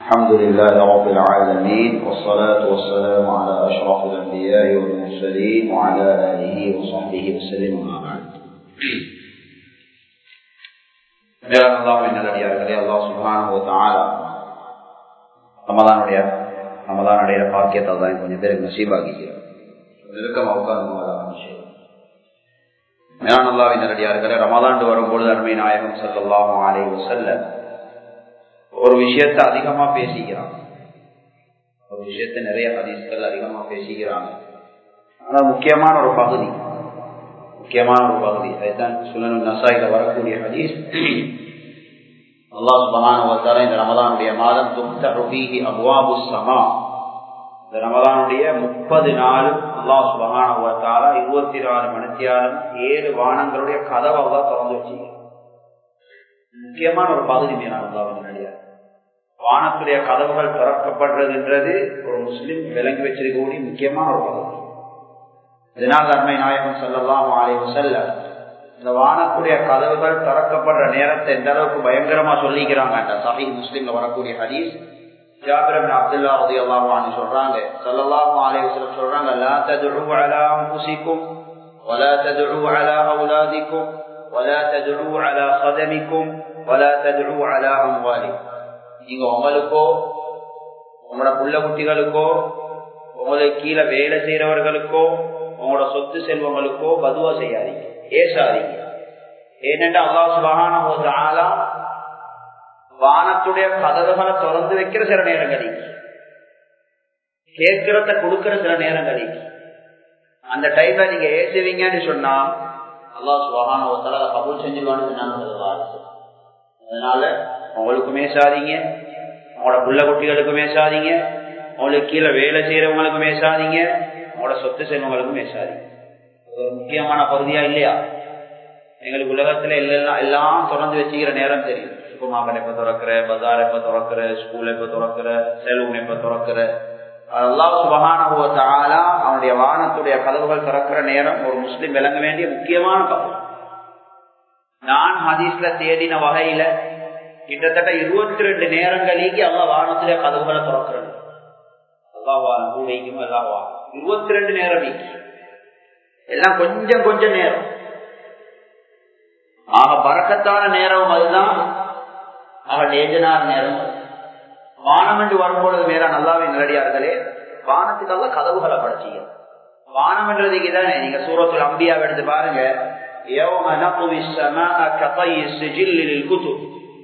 الحمد لله رب العالمين والصلاة والسلام على أشرف الأنبياء والمرسلين وعلى آله وصحبه وسلم ما بعد மேலான அல்லாஹின் நல்லடியார்களே அல்லாஹ் சுப்ஹானஹு வ தஆலா ரமலானுடைய ரமலானுடைய பாக்கியத்தை தான் கொஞ்சம் பேருக்கு நசீபாக்கிக்கிறோம் நெருக்கமாக உட்கார்ந்து மேலான அல்லாஹின் நல்லடியார்களே ரமலாண்டு வரும்பொழுது அருமை நாயகம் ஸல்லல்லாஹு அலைஹி வஸல்லம் ஒரு விஷயத்த அதிகமா பேசிக்கிறாங்க ஒரு விஷயத்த நிறைய ஹதீஸ்கள் அதிகமா பேசிக்கிறாங்க ஆனா முக்கியமான ஒரு பகுதி முக்கியமான ஒரு பகுதி அதுதான் சுனனு நசாயில வரக்கூடிய ஹதீஸ் அல்லாஹ் சுபஹான இந்த ரமதானுடைய மாதம் துப்தீஹி அபுவாபு சமா இந்த ரமதானுடைய முப்பது நாள் அல்லாஹ் சுபஹான இருபத்தி நாலு மணித்தியாலும் ஏழு வானங்களுடைய கதவை அல்லாஹ் திறந்து வச்சுக்கிறான் முக்கியமான ஒரு பகுதி மேலான அல்லாஹ் வானத்துடைய கதவுகள் திறக்கப்படுறதுன்றது ஒரு முஸ்லிம் விளங்கி வச்சிருக்கக்கூடிய முக்கியமான ஒரு பகுதி இதனால் அருமை நாயகம் சொல்லலாம் ஆலை செல்ல இந்த வானத்துடைய கதவுகள் திறக்கப்படுற நேரத்தை எந்த அளவுக்கு பயங்கரமா சொல்லிக்கிறாங்க சஹி முஸ்லீம்ல வரக்கூடிய ஹதீஸ் ஜாபிரபின் அப்துல்லா உதய அல்லாஹான்னு சொல்றாங்க சல்லல்லாஹு அலைஹி வஸல்லம் சொல்றாங்க லா ததுஉ அலா அன்ஃபுசிக்கும் ولا تدعوا على أولادكم ولا تدعوا على خدمكم ولا تدعوا على أموالكم நீங்க உங்களுக்கோ உங்களோட புள்ள குட்டிகளுக்கோ உங்களுக்கு கீழே வேலை செய்யறவர்களுக்கோ உங்களோட சொத்து செல்வங்களுக்கோ பதுவா செய்யாதீங்க ஏசாதீங்க ஏனென்று அல்லா சுபகான வானத்துடைய கதவுகளை திறந்து வைக்கிற சில நேரங்களில் கேட்கிறத கொடுக்கிற சில நேரங்களில் அந்த டைம்ல நீங்க ஏசுவீங்கன்னு சொன்னா அல்லா சுபகான அதை கபூல் செஞ்சிருவான்னு சொன்னாங்க அதனால உங்களுக்குமே சாதிங்க உங்களோட புள்ள குட்டிகளுக்குமே சாதிங்க உங்களுக்கு கீழே வேலை செய்யறவங்களுக்குமே சாதிங்க உங்களோட சொத்து செல்வங்களுக்குமே சாதிங்க ஒரு முக்கியமான பகுதியா இல்லையா எங்களுக்கு உலகத்துல எல்லாம் எல்லாம் தொடர்ந்து வச்சுக்கிற நேரம் தெரியும் சூப்பர் மார்க்கெட் எப்ப திறக்கிற பஜார் எப்ப திறக்கிற ஸ்கூல் எப்ப திறக்கிற செலூன் எப்ப திறக்கிற அதெல்லாம் சுபகான அவனுடைய வானத்துடைய கதவுகள் திறக்கிற நேரம் ஒரு முஸ்லீம் விளங்க வேண்டிய முக்கியமான பகுதி நான் ஹதீஸ்ல தேடின வகையில கிட்டத்தட்ட இருபத்தி ரெண்டு நேரங்களுக்கு அல்லா வானத்திலே கதவுகளை திறக்கிறது அல்லாஹ் கூடைக்கும் எல்லாவா இருபத்தி ரெண்டு நேரம் எல்லாம் கொஞ்சம் கொஞ்சம் நேரம் ஆக பறக்கத்தான நேரம் அதுதான் ஆக டேஞ்சனான நேரம் வானம் என்று வரும்பொழுது மேல நல்லாவே நிலடியார்களே வானத்துக்கெல்லாம் கதவுகளை படைச்சிங்க வானம் என்றதுக்கு தானே நீங்க சூரத்துல அம்பியாவை எடுத்து பாருங்க يوم نطوي السماء كطي السجل للكتب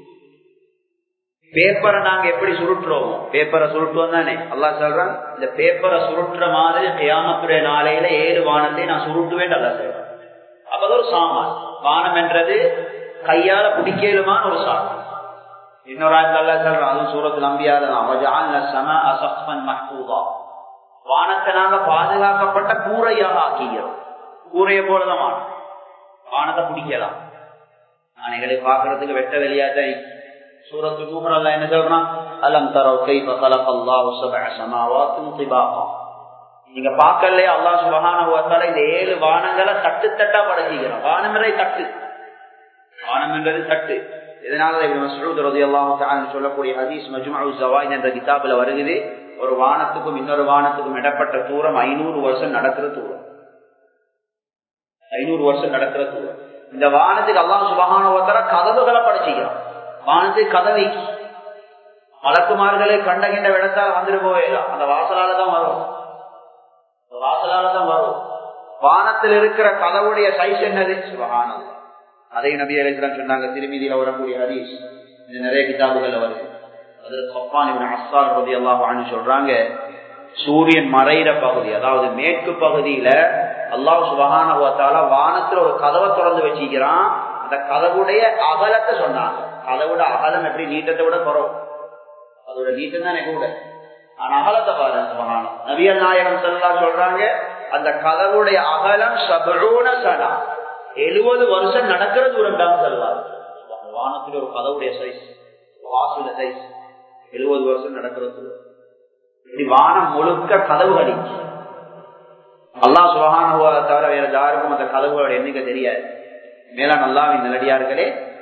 பேப்பரை நாங்க எப்படி சுருட்டுறோம் பேப்பரை சுருட்டுவோம் தானே அல்லா சொல்றான் இந்த பேப்பரை சுருட்டுற மாதிரி கியாமத்துடைய நாளையில ஏழு வானத்தை நான் சுருட்டுவேன் அல்லா சொல்றேன் அப்பதான் ஒரு சாமான் வானம் என்றது கையால பிடிக்கலுமான ஒரு சாமான் இன்னொரு ஆயிரத்தி அல்லா சொல்றான் அதுவும் சூரத்து நம்பியாதான் வானத்தை நாங்க பாதுகாக்கப்பட்ட கூரையாக ஆக்கிக்கிறோம் கூரையை போலதான் வானம் வானத்தை பிடிக்கலாம் நான் எங்களை பாக்குறதுக்கு வெட்ட வெளியாதான் சூரத்து நூறு அல்ல என்ன சொல்றான் அலம் தரோ கைஃப خلق الله سبع سماوات طباقا நீங்க பார்க்கலையே அல்லாஹ் சுப்ஹானஹு வ தஆலா இந்த ஏழு வானங்களை தட்டு தட்டா படைக்கிறான் வானம் என்றது தட்டு வானம் என்றது தட்டு இதனால இப்னு மஸ்ஊத் রাদিয়াল্লাহு தஆலா சொல்லக்கூடிய ஹதீஸ் மஜ்முஉ ஸவாயித் என்ற கிதாபில் வருகிறது ஒரு வானத்துக்கும் இன்னொரு வானத்துக்கும் இடப்பட்ட தூரம் ஐநூறு வருஷம் நடக்கிற தூரம் ஐநூறு வருஷம் நடக்கிற தூரம் இந்த வானத்துக்கு அல்லாஹ் சுபகான கதவுகளை படைச்சிக்கிறான் வானத்துக்கு கதவை மலக்குமார்களை கண்டகின்ற இடத்தால வந்துட்டு போயிடலாம் அந்த வாசலால தான் வரும் வாசலால தான் வரும் வானத்தில் இருக்கிற கதவுடைய சைஸ் என்னது சுபகானம் அதை நபி அலிஸ்லாம் சொன்னாங்க திருமதியில வரக்கூடிய ஹரீஸ் இது நிறைய கிதாபுகள் வருது அது சப்பான் அஸ்ஸால் ரதி அல்லாஹ் சொல்றாங்க சூரியன் மறைகிற பகுதி அதாவது மேற்கு பகுதியில அல்லாஹ் சுபகான வானத்துல ஒரு கதவை திறந்து வச்சுக்கிறான் அந்த கதவுடைய அகலத்தை சொன்னாங்க கதவுட அகலம் எப்படி நீட்டத்தை விட குறவும் அதோட நீட்டம் தானே கூட ஆனா அகலத்தை பாருங்க சுபகானம் நவியல் நாயகம் செல்லா சொல்றாங்க அந்த கதவுடைய அகலம் சபரோன சனா எழுபது வருஷம் நடக்கிற தூரம் தான் செல்வார் வானத்துல ஒரு கதவுடைய சைஸ் வாசுல சைஸ் எழுபது வருஷம் நடக்கிற தூரம் இப்படி வானம் முழுக்க கதவுகள் அல்லா சுபகான தவிர வேற யாருக்கும் அந்த கதவுகளோட எண்ணிக்கை தெரியாது மேலான அல்லாவின் நிலடியார்களே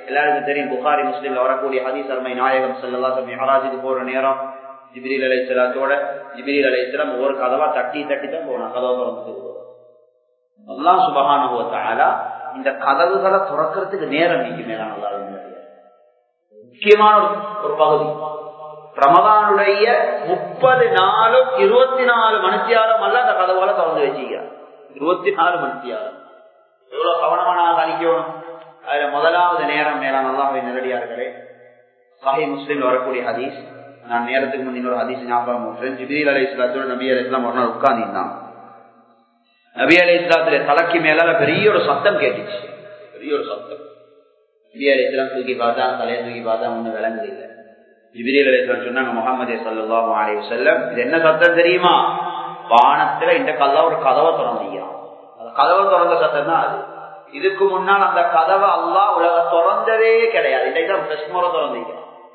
எல்லாருக்கும் தெரியும் புகாரி முஸ்லீம்ல வரக்கூடிய ஹதீஸ் அருமை நாயகம் செல்லா மெஹராஜுக்கு போற நேரம் ஜிபிரில் அலைச்சலாத்தோட ஜிபிரில் அலைச்சலாம் ஒவ்வொரு கதவா தட்டி தட்டி தான் போகணும் கதவை திறந்து எல்லாம் சுபகானுபவத்தால இந்த கதவுகளை துறக்கிறதுக்கு நேரம் நீங்க மேல நல்லா முக்கியமான ஒரு பகுதி ரமதானுடைய முப்பது நாளும் இருபத்தி நாலு மணித்தியாலம் அல்ல அந்த கதவுகளை திறந்து வச்சுக்கிறார் இருபத்தி நாலு மணித்தியாலம் எவ்வளவு கவனமா நான் கணிக்கணும் அதுல முதலாவது நேரம் மேல நல்லாவே நேரடியார்களே சாஹி முஸ்லீம் வரக்கூடிய ஹதீஸ் நான் நேரத்துக்கு முன் இன்னொரு ஹதீஸ் ஞாபகம் விட்டுறேன் ஜிபிரில் அலி இஸ்லாத்தோட நபி அலி இஸ்லாம் ஒரு நாள் உட்கார்ந்திருந்தான் நபி அலி இஸ்லாத்துல தலைக்கு மேல பெரிய ஒரு சத்தம் கேட்டுச்சு பெரிய ஒரு சத்தம் நபி அலி இஸ்லாம் தூக்கி பார்த்தா தலையை தூக்கி பார்த்தா ஒண்ணு விளங்குது இல்லை ஜிபிரில் அலி இஸ்லாம் சொன்னாங்க முகமது சல்லாஹூ அலி வசல்லம் இது என்ன சத்தம் தெரியுமா வானத்துல இந்த கல்லா ஒரு கதவை திறந்தீங்க அந்த கதவை திறந்த சத்தம் தான் அது இதுக்கு முன்னால் அந்த கதவை அல்லா உலக திறந்ததே கிடையாது இன்றைக்கு தான் பிரஸ் முறை திறந்தீங்க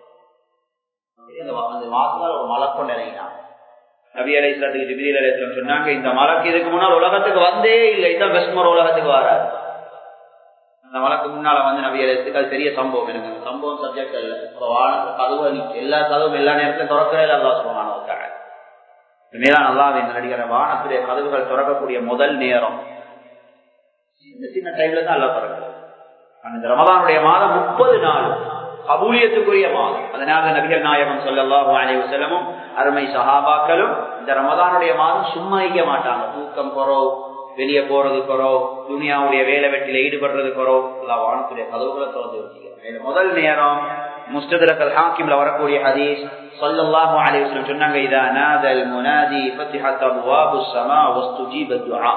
அந்த வாசல ஒரு மலக்கம் இறங்கினான் நபி அலை இஸ்லாத்துக்கு ஜிபிரி அலை இஸ்லாம் சொன்னாங்க இந்த மலக்கு இதுக்கு முன்னால் உலகத்துக்கு வந்தே இல்லை இதுதான் பெஸ்மர் உலகத்துக்கு வராது அந்த மலக்கு முன்னால வந்து நபி அலைத்துக்கு அது பெரிய சம்பவம் எனக்கு அந்த சம்பவம் சப்ஜெக்ட் இல்ல கதவு எல்லா கதவும் எல்லா நேரத்திலும் திறக்கிறே அல்லா சுமானவக்காக மேலான அல்லாவின் நடிகர வானத்துடைய கதவுகள் திறக்கக்கூடிய முதல் நேரம் சின்ன சின்ன டைம்ல தான் அல்லா திறக்கிறது அந்த ரமதானுடைய மாதம் முப்பது நாள் கபூலியத்துக்குரிய மாதம் அதனால நபிகள் நாயகம் சொல்லல்லாஹு அலைஹி வஸல்லமும் அருமை சஹாபாக்களும் இந்த ரமதானுடைய மாதம் சும்மா இருக்க மாட்டாங்க தூக்கம் குறவு வெளியே போறது குறவு துனியாவுடைய வேலை வெட்டில ஈடுபடுறது குறவு எல்லா வானத்துடைய கதவுகளை திறந்து வச்சுக்கிறோம் முதல் நேரம் முஸ்ததரக்கல் ஹாக்கிம்ல வரக்கூடிய ஹதீஸ் சொல்லல்லாஹு அலைஹி வஸல்லம் சொன்னாங்க இதா நாதல் முனாதி ஃபத்திஹத் அப்வாபு ஸமா வஸ்துஜீப துஆ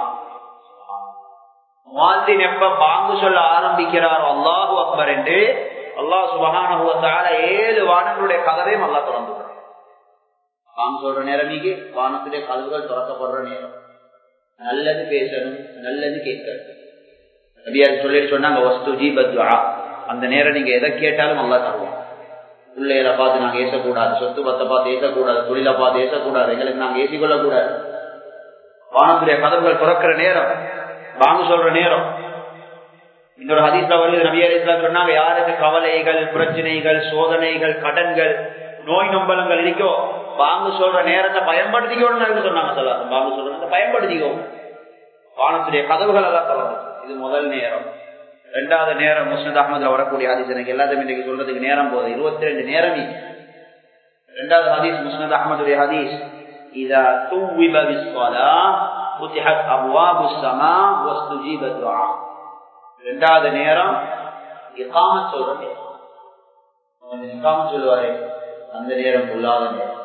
முவாத்தின் எப்ப பாங்கு சொல்ல ஆரம்பிக்கிறார் அல்லாஹு அக்பர் என்று அல்லாஹ் சுபகான ஏழு வானங்களுடைய கதவையும் அல்லா திறந்து பாங்கு சொல்ற நேரமிக்கு வானத்துடைய கதவுகள் திறக்கப்படுற நேரம் நல்லது பேசணும் நல்லது கேட்கணும் நபியார் சொல்லிட்டு சொன்னாங்க வஸ்து ஜீபத்வா அந்த நேரம் நீங்க எதை கேட்டாலும் அல்லா தருவோம் பிள்ளைகளை பார்த்து நாங்க ஏசக்கூடாது சொத்து பத்தை பார்த்து ஏசக்கூடாது தொழிலை பார்த்து ஏசக்கூடாது எங்களுக்கு நாங்க ஏசிக்கொள்ள கூடாது வானத்துடைய கதவுகள் திறக்கிற நேரம் வாங்க சொல்ற நேரம் இன்னொரு ஹதீஸ்ல வருது நபி அலிஸ்லாம் சொன்னாங்க யாருக்கு கவலைகள் பிரச்சனைகள் சோதனைகள் கடன்கள் நோய் நொம்பலங்கள் இருக்கோ வாங்க சொல்ற நேரத்தை பயன்படுத்திக்கணும் சொன்னாங்க சொல்லாங்க வாங்க சொல்ற பயன்படுத்திக்கோ வானத்துடைய கதவுகள் எல்லாம் சொல்லணும் இது முதல் நேரம் ரெண்டாவது நேரம் முஸ்னத் அகமதுல வரக்கூடிய ஹதீஸ் எனக்கு எல்லாத்தையும் இன்னைக்கு சொல்றதுக்கு நேரம் போகுது இருபத்தி ரெண்டு நேரம் ரெண்டாவது ஹதீஸ் முஸ்னத் அகமதுடைய ஹதீஸ் இதா தூவிப விஸ்வலா فتحت ابواب السماء واستجيب الدعاء ரெண்டாவது நேரம் இகாமத் சொல்ற நேரம் இகாமத் சொல்லுவாரு அந்த நேரம் பொல்லாத நேரம்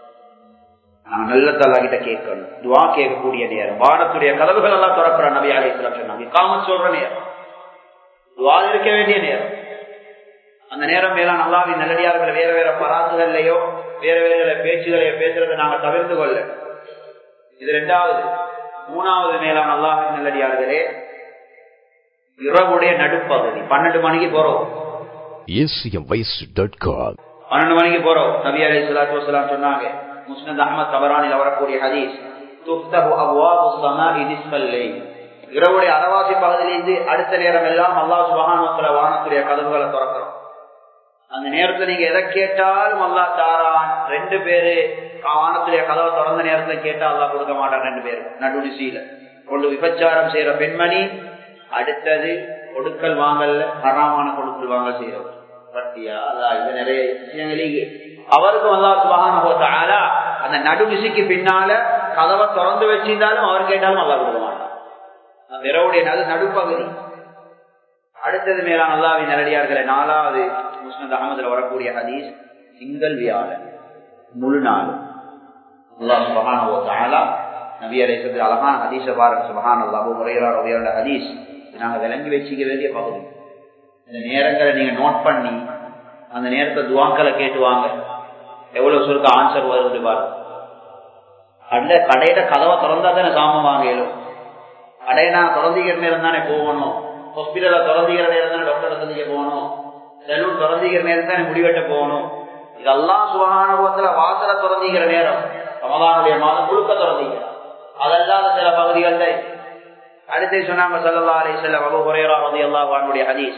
நான் நல்ல தல்லா கிட்ட கேட்கணும் துவா கேட்கக்கூடிய நேரம் வானத்துடைய கதவுகள் எல்லாம் திறக்கிற நபி அலை சொன்னாங்க இகாமத் சொல்ற நேரம் துவா இருக்க வேண்டிய நேரம் அந்த நேரம் மேலாம் நல்லாவின் நல்லடியார்கள் வேற வேற பராசுகள்லையோ வேற வேற பேச்சுகளையோ பேசுறதை நாங்க தவிர்த்து கொள்ள இது ரெண்டாவது மூணாவது மேலான அல்லாஹின் நல்லடியார்களே இரவுடைய நடுப்பகுதி பன்னெண்டு மணிக்கு போறோம் பன்னெண்டு மணிக்கு போறோம் நபி அலி சலாத்து வலாம் சொன்னாங்க முஸ்னத் அஹமத் தபரானில் வரக்கூடிய ஹதீஸ் இரவுடைய அரவாசி பகுதியிலிருந்து அடுத்த நேரம் எல்லாம் அல்லா சுபகானத்துல வானத்துடைய கதவுகளை திறக்கிறோம் அந்த நேரத்துல நீங்க எதை கேட்டாலும் அல்லா தாரான் ரெண்டு பேரு வானத்துடைய கதவை திறந்த நேரத்துல கேட்டா அல்லா கொடுக்க மாட்டான் ரெண்டு பேரும் நடுநிசையில கொண்டு விபச்சாரம் செய்யற பெண்மணி அடுத்தது கொடுக்கல் வாங்கல்ல ஹராமான கொடுக்கல் வாங்கல் செய்யறவர் பட்டியா அல்லா இது நிறைய விஷயங்களே அவருக்கும் அல்லா சுபகான அந்த நடுநிசைக்கு பின்னால கதவை திறந்து வச்சிருந்தாலும் அவர் கேட்டாலும் அல்லா கொடுக்க மாட்டான் அந்த இரவுடைய நடு நடுப்பகுதி அடுத்தது மேலான அல்லாவின் நேரடியார்களை நாலாவது முஸ்னத் அகமதுல வரக்கூடிய ஹதீஸ் திங்கள் வியாழன் முழு நாள் அல்லா சுபகான நபி அலைசத்து அழகான ஹதீஸ பாருங்க சுபகான் அல்லாஹூ முறையரா ரவியோட ஹதீஸ் நாங்க விளங்கி வச்சுக்க வேண்டிய பகுதி இந்த நேரங்களை நீங்க நோட் பண்ணி அந்த நேரத்தை துவாக்களை கேட்டுவாங்க எவ்வளவு சுருக்க ஆன்சர் வருது பாருங்க அந்த கடையில கதவை திறந்தா தானே சாமம் வாங்கலும் கடையை நான் திறந்திக்கிற நேரம் தானே போகணும் ஹாஸ்பிட்டல திறந்திக்கிற நேரம் தானே டாக்டர் சந்திக்க போகணும் செலூன் திறந்திக்கிற நேரம் தானே முடிவெட்ட போகணும் இதெல்லாம் சுகானுபவத்துல வாசல திறந்திக்கிற நேரம் ரமதானுடைய மாதம் முழுக்க திறந்திக்கிறார் அதல்லாத சில பகுதிகள் அடுத்து சொன்னாங்க சல்லா அலி செல்லம் அபு ஹுரேரா ரதி அல்லாஹ் வானுடைய ஹதீஸ்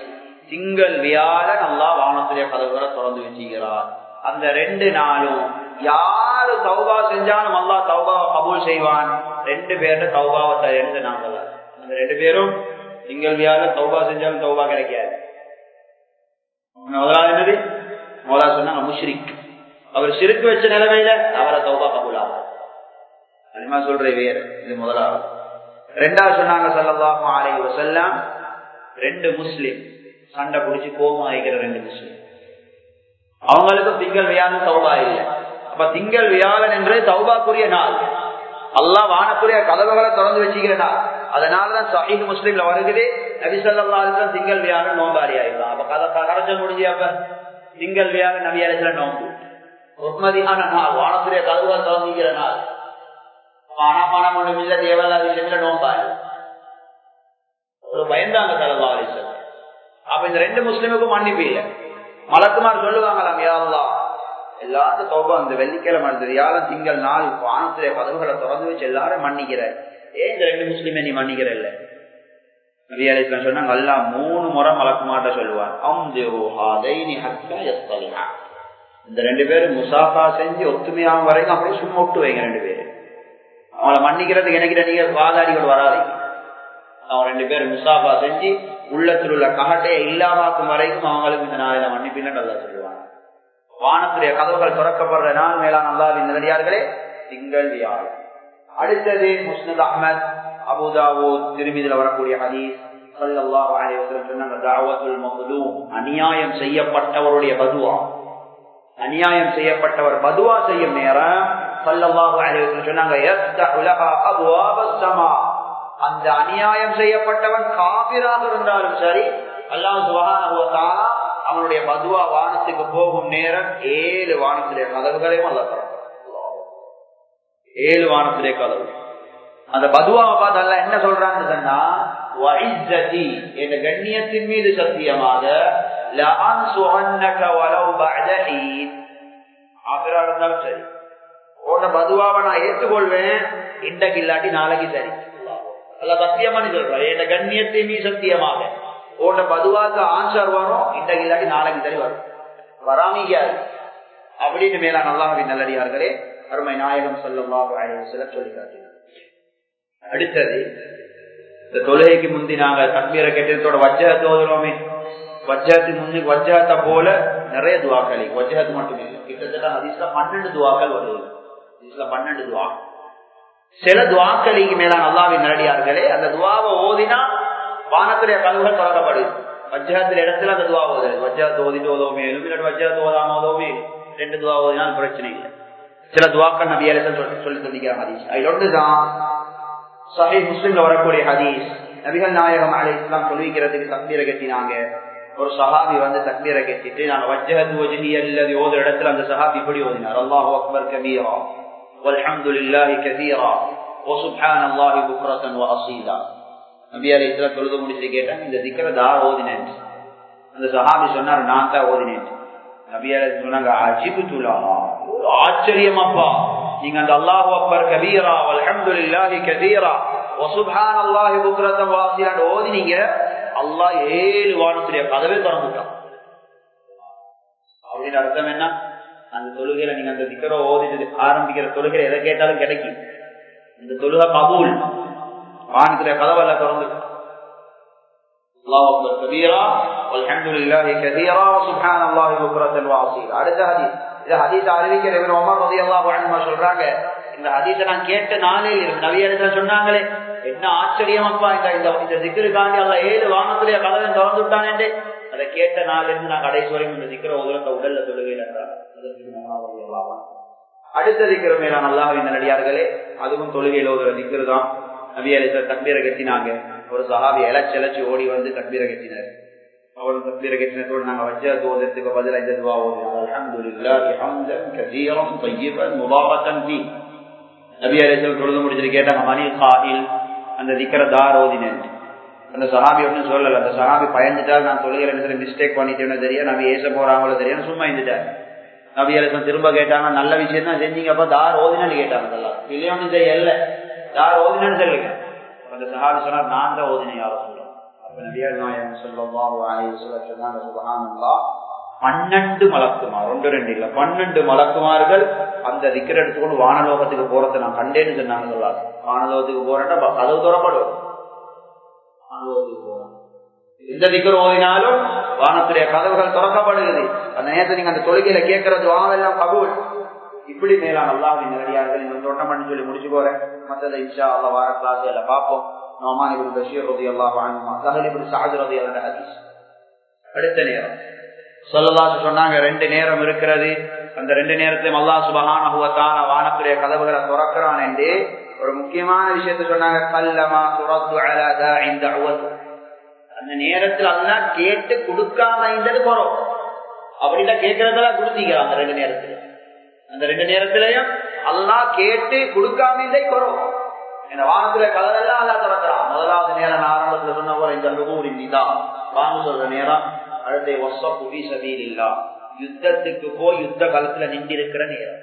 திங்கள் வியாழன் அல்லா வானத்துடைய கதவுகளை திறந்து வச்சுக்கிறார் அந்த ரெண்டு நாளும் யாரு தௌபா செஞ்சாலும் அல்லா தௌபாவை கபூல் செய்வான் ரெண்டு பேர்ல தௌபாவை ரெண்டு நாங்கள் அந்த ரெண்டு பேரும் திங்கள் வியாழன் தௌபா செஞ்சாலும் தௌபா கிடைக்காது முதலாவது என்னது முதலாவது சொன்னாங்க முஷ்ரிக் அவர் சிறுக்கு வச்ச நிலைமையில அவரை தௌபா கபூல் ஆகும் அதிகமா சொல்ற வேற இது முதலாவது ரெண்டாவது சொன்னாங்க சல்லாஹும் ஆலை வசல்லாம் ரெண்டு முஸ்லிம் சண்டை பிடிச்சி கோபம் வைக்கிற ரெண்டு முஸ்லிம் அவங்களுக்கும் திங்கள் வியாழன் தௌபா இல்லை அப்ப திங்கள் வியாழன் என்று தௌபாக்குரிய நாள் அல்லா வானக்குரிய கதவுகளை திறந்து வச்சுக்கிற நாள் அதனாலதான் சஹீத் முஸ்லீம்ல வருகிறது நபிசல்லா திங்கள் வியாழன் நோம்பாரி ஆயிடலாம் அப்ப கதை கரைச்ச முடிஞ்சு அப்ப திங்கள் வியாழன் நபி அலிஸ்ல நோம்பு உண்மதியான நாள் வானத்துடைய கதவுகள் திறந்துக்கிற நாள் பணம் ஒண்ணும் இல்ல தேவையில்லாத விஷயங்கள நோம்பாரு ஒரு பயந்தாங்க சல்லா அலிஸ்லாம் அப்ப இந்த ரெண்டு முஸ்லிமுக்கும் மன்னிப்பு இல்லை மலக்குமார் சொல்லுவாங்களாம் யாருலா எல்லாரும் தோபா இந்த வெள்ளிக்கிழமை இருந்தது யாரும் திங்கள் நாள் வானத்திலே கதவுகளை திறந்து வச்சு எல்லாரும் மன்னிக்கிற ஏன் இந்த ரெண்டு முஸ்லிமே நீ மன்னிக்கிற இல்ல நபியாலிஸ்லாம் சொன்னாங்க அல்லா மூணு முறை மலக்குமார்ட்ட சொல்லுவார் இந்த ரெண்டு பேரும் முசாஃபா செஞ்சு ஒத்துமையாகும் வரைக்கும் அப்படியே சும்மா விட்டு வைங்க ரெண்டு பேரும் அவங்கள மன்னிக்கிறதுக்கு எனக்கு நீங்க வாதாடிகள் வராதீங்க அவன் ரெண்டு பேரும் முசாஃபா செஞ்சு உள்ளத்தில் உள்ள ககட்டையை இல்லாமாக்கும் வரைக்கும் அவங்களுக்கு இந்த நாளில மன்னிப்பில்லை நல்லா சொல்லுவாங்க வானத்துடைய கதவுகள் திறக்கப்படுற நாள் மேலான அல்லாவின் நிலடியார்களே திங்கள் வியாழ் அடுத்தது முஸ்னத் அஹமத் அபுதாவோ திருமதியில் வரக்கூடிய ஹதீஸ் அநியாயம் செய்யப்பட்டவருடைய பதுவா அநியாயம் செய்யப்பட்டவர் பதுவா செய்யும் நேரம் சொன்னாங்க அந்த அநியாயம் செய்யப்பட்டவன் காபிராக இருந்தாலும் சரி அல்லாஹ் சுகான அவனுடைய மதுவா வானத்துக்கு போகும் நேரம் ஏழு வானத்திலே கதவுகளையும் அல்ல ஏழு வானத்திலே கதவு அந்த பதுவாவை பார்த்து அல்ல என்ன சொல்றான்னு சொன்னா என்ற கண்ணியத்தின் மீது சத்தியமாக இருந்தாலும் சரி உன்ன பதுவாவை நான் ஏற்றுக்கொள்வேன் இன்றைக்கு இல்லாட்டி நாளைக்கு சரி அல்ல சத்தியமா நீ சொல்ற என் கண்ணியத்தை மீ சத்தியமாக உன்ன பதுவாக்கு ஆன்சர் வரும் இன்றைக்கு இல்லாட்டி நாளைக்கு சரி வரும் வராமிக்காது அப்படின்னு மேலா நல்லாவின் நல்லடியார்களே அருமை நாயகம் சொல்லலாம் சில சொல்லி காட்டினார் அடுத்தது இந்த தொழுகைக்கு முந்தி நாங்க தக்மீர கட்டிடத்தோட வஜ்ஜகத்தை ஓதுறோமே வஜ்ஜகத்துக்கு முந்தி வஜ்ஜகத்தை போல நிறைய துவாக்கள் வஜ்ஜகத்து மட்டும் இல்லை கிட்டத்தட்ட ஹதீஸ்ல பன்னெண்டு துவாக்கள் வருது ஹதீஸ்ல பன்னெண்டு துவா சில துவாக்களுக்கு மேலான அல்லாவின் நேரடியார்களே அந்த துவாவை ஓதினா வானத்துடைய கல்விகள் தொடங்கப்படுது வஜ்ஜகத்துல இடத்துல அந்த துவா ஓதுது வஜ்ஜகத்தை ஓதிட்டு ஓதோமே இல்லாட்டி வஜ்ஜகத்தை ஓதாம ஓதோமே ரெண்டு துவா ஓதினால் பிரச்சனை இல்லை சில துவாக்கள் நபியால சொல்லி சொல்லி சொல்லிக்கிறாங்க ஹதீஸ் அதில் ஒன்றுதான் சஹி முஸ்லிம்ல வரக்கூடிய ஹதீஸ் நபிகள் நாயகம் அலை இஸ்லாம் சொல்லிக்கிறதுக்கு தக்மீரை கட்டினாங்க ஒரு சஹாபி வந்து தக்மீரை கட்டிட்டு நாங்க வஜ்ஜகத்து வஜ்ஹி அல்லது ஓதுற இடத்துல அந்த சஹாபி இப்படி ஓதினார் அல்லாஹு அக்பர் கபீரா والحمد لله كثيرا وسبحان الله بكرة وأصيلا நபி அலி இஸ்லாம் தொழுது முடிச்சு கேட்டாங்க இந்த திக்கரை தார் ஓதினேன் அந்த சஹாபி சொன்னார் நான் தான் ஓதினேன் நபி அலி சொன்னாங்க அஜிபு துலாமா ஒரு ஆச்சரியமாப்பா நீங்க அந்த அல்லாஹு அக்பர் கபீரா அல்ஹம்துலில்லாஹி கதீரா வசுப்ஹான் அல்லாஹி புக்ரத்தம் வாசியான் ஓதினீங்க அல்லாஹ் ஏழு வானத்துடைய கதவே திறந்துட்டான் அப்படின்னு அர்த்தம் என்ன அந்த தொழுகையில நீங்க அந்த திக்கரோ ஓதிட்டு ஆரம்பிக்கிற தொழுகை எதை கேட்டாலும் கிடைக்கும் இந்த தொழுகை கபூல் வானத்துடைய கதவெல்லாம் திறந்து الله أكبر كبيرا والحمد لله كثيرا وسبحان الله بكرة وأصيلا அடுத்த ஹதீஸ் இது ஹதீஸ் அறிவிக்கிற இவர் உமர் ரலியல்லாஹு அன்ஹு சொல்றாங்க இந்த ஹதீஸை நான் கேட்ட நாளில் இருக்கு நபியர்கள் சொன்னாங்களே என்ன ஆச்சரியமப்பா இந்த இந்த இந்த திக்கிற்காண்டி அல்ல ஏழு வானத்திலே கதவை திறந்து விட்டானே அதை கேட்ட நாளிலிருந்து நான் கடைசி வரைக்கும் இந்த திக்கிற உதரத்தை உடல்ல தொழுகையில் என்றார் அடுத்த திக்கிற மேலான அல்லாஹின் நடிகார்களே அதுவும் தொழுகையில் ஓதுற திக்கிறு தான் நபியலிச தக்பீரை கட்டினாங்க ஒரு சஹாபி இலச்சி இலச்சி ஓடி வந்து தக்பீரை கட்டினார் அவர் தக்பீரை கட்டினத்தோடு நாங்க வச்ச தோதத்துக்கு பதிலாக இந்த துவா ஓதினார் அல்ஹம்துலில்லாஹி ஹம்தன் கஸீரன் தய்யிபன் முபாரகன் ஃபீ நபி அலைஹிஸ்ஸலாம் தொழுது முடிச்சிட்டு கேட்டாங்க மணி காயில் அந்த திக்கர தார் ஓதினேன் அந்த சஹாபி ஒன்றும் சொல்லல அந்த சஹாபி பயந்துட்டால் நான் தொழுகிற மிஸ்டேக் பண்ணிட்டேன்னு தெரியும் நபி ஏச போறாங்களோ தெரியும் சும்மா இருந்துட்டார் நபி அலிசன் திரும்ப கேட்டாங்க நல்ல விஷயம் தான் செஞ்சீங்கப்ப தார் ஓதினு கேட்டாங்க அதெல்லாம் இல்லையோன்னு செய்ய இல்ல தார் ஓதினு சொல்லுங்க அந்த சஹாபி சொன்னார் நான் தான் ஓதினேன் யாரும் சொல்லுவேன் அப்ப நபிகள் நாயகம் ஸல்லல்லாஹு அலைஹி வஸல்லம் சொன்னாங்க சுப்ஹானல்லாஹ் பன்னெண்டு மலக்குமார் ஒன்று ரெண்டு இல்ல பன்னெண்டு மலக்குமார்கள் அந்த திக்கர் எடுத்துக்கொண்டு வானலோகத்துக்கு போறதை நான் கண்டேன்னு சொன்னாங்க சொல்லாது வானலோகத்துக்கு போறேன்னா கதவு துறப்படும் வானலோகத்துக்கு போறேன் எந்த திக்கர் ஓதினாலும் வானத்துடைய கதவுகள் திறக்கப்படுகிறது அந்த நேரத்தை நீங்க அந்த தொழுகையில கேட்கறது வானெல்லாம் கபூல் இப்படி மேலான அல்லாஹின் நேரடியார்கள் இந்த தொண்டம் பண்ணி சொல்லி முடிச்சு போறேன் மற்றதை இன்ஷா அல்லா வார கிளாஸ் எல்லாம் பார்ப்போம் நோமான் இப்படி பஷீர் ரதி அல்லாஹ் வாங்குமா சஹல் இப்படி சாது ரதி அல்ல ஹதீஸ் அடுத்த நேரம் சொல்லலாச்சு சொன்னாங்க ரெண்டு நேரம் இருக்கிறது அந்த ரெண்டு நேரத்தையும் அல்லா சுபகான வானத்துடைய கதவுகளை துறக்கிறான் என்று ஒரு முக்கியமான விஷயத்த சொன்னாங்க கல்லமா துறத்து அழகா இந்த அவ்வத்து அந்த நேரத்தில் அல்லா கேட்டு கொடுக்காம இருந்தது குறம் அப்படின்னா கேட்கறதெல்லாம் கொடுத்தீங்க அந்த ரெண்டு நேரத்துல அந்த ரெண்டு நேரத்திலையும் அல்லா கேட்டு கொடுக்காம இருந்தே குறம் இந்த வானத்துல கதவெல்லாம் அல்லா திறக்கிறான் முதலாவது நேரம் நான் ஆரம்பத்துல சொன்ன போல இந்த நுகூரின் நிதான் வாங்க சொல்ற நேரம் அடுத்த வச புவி சபீல் இல்லா யுத்தத்துக்கு போய் யுத்த காலத்துல நின்றிருக்கிற நேரம்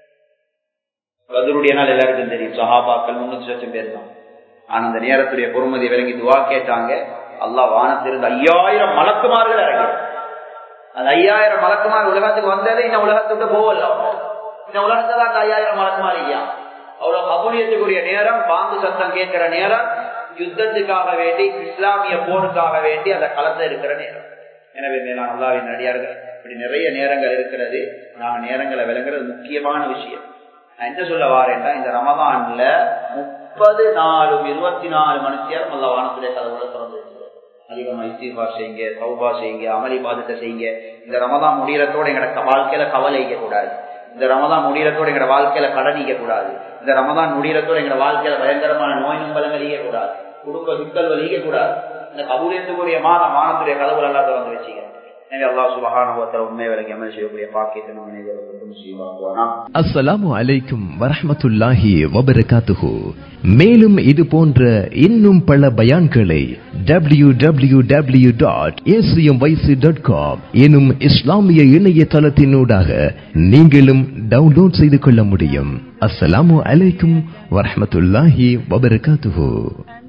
கதருடைய நாள் எல்லாருக்கும் தெரியும் சஹாபாக்கள் முன்னூத்தி லட்சம் பேர் தான் ஆனா அந்த நேரத்துடைய பொறுமதி விளங்கி துவா கேட்டாங்க அல்லா வானத்திலிருந்து ஐயாயிரம் மலக்குமார்கள் இறங்கி அந்த ஐயாயிரம் மலக்குமார் உலகத்துக்கு வந்ததே இந்த உலகத்துக்கு போகல இந்த உலகத்துல அந்த ஐயாயிரம் மலக்குமார் ஐயா அவ்வளவு கபூலியத்துக்குரிய நேரம் பாங்கு சத்தம் கேட்கிற நேரம் யுத்தத்துக்காக வேண்டி இஸ்லாமிய போருக்காக வேண்டி அந்த களத்துல இருக்கிற நேரம் எனவே மேலான அல்லாவின் அடியார்கள் இப்படி நிறைய நேரங்கள் இருக்கிறது நாங்க நேரங்களை விளங்குறது முக்கியமான விஷயம் நான் என்ன சொல்ல வாரேன்னா இந்த ரமதான்ல முப்பது நாலும் இருபத்தி நாலு மணி நேரம் அல்ல வானத்துடைய கதவுகளை திறந்து அதிகமா இஸ்தீஃபா செய்யுங்க சௌபா செய்யுங்க அமளி பாதத்தை செய்யுங்க இந்த ரமதான் முடியறதோட எங்களோட வாழ்க்கையில கவலைக்க கூடாது இந்த ரமதான் முடியறதோட எங்களோட வாழ்க்கையில கடனிக்க கூடாது இந்த ரமதான் முடியறதோட எங்களோட வாழ்க்கையில பயங்கரமான நோய் நம்பலங்கள் ஈக கூடாது குடும்ப சிக்கல்கள் ஈக கூடாது இந்த கபூலியத்துக்குரிய மாதம் மானத்துடைய கதவுகள் எல்லாம் திறந்து வச்சுக்க எனவே அல்லா சுபகானுபவத்தில் உண்மை விலகி அமல் செய்யக்கூடிய பாக்கியத்தை நம்ம அனைவருக்கும் செய்வாக்குவானா அஸ்ஸலாமு அலைக்கும் வரஹ்மத்துல்லாஹி வபரகாத்துஹு மேலும் இது போன்ற இன்னும் பல பயான்களை W W W dot dot com எனும் இஸ்லாமிய இணையதளத்தினூடாக நீங்களும் டவுன்லோட் செய்து கொள்ள முடியும் அஸ்ஸலாமு அலைக்கும் வரஹ்மத்துல்லாஹி வபரகாத்துஹு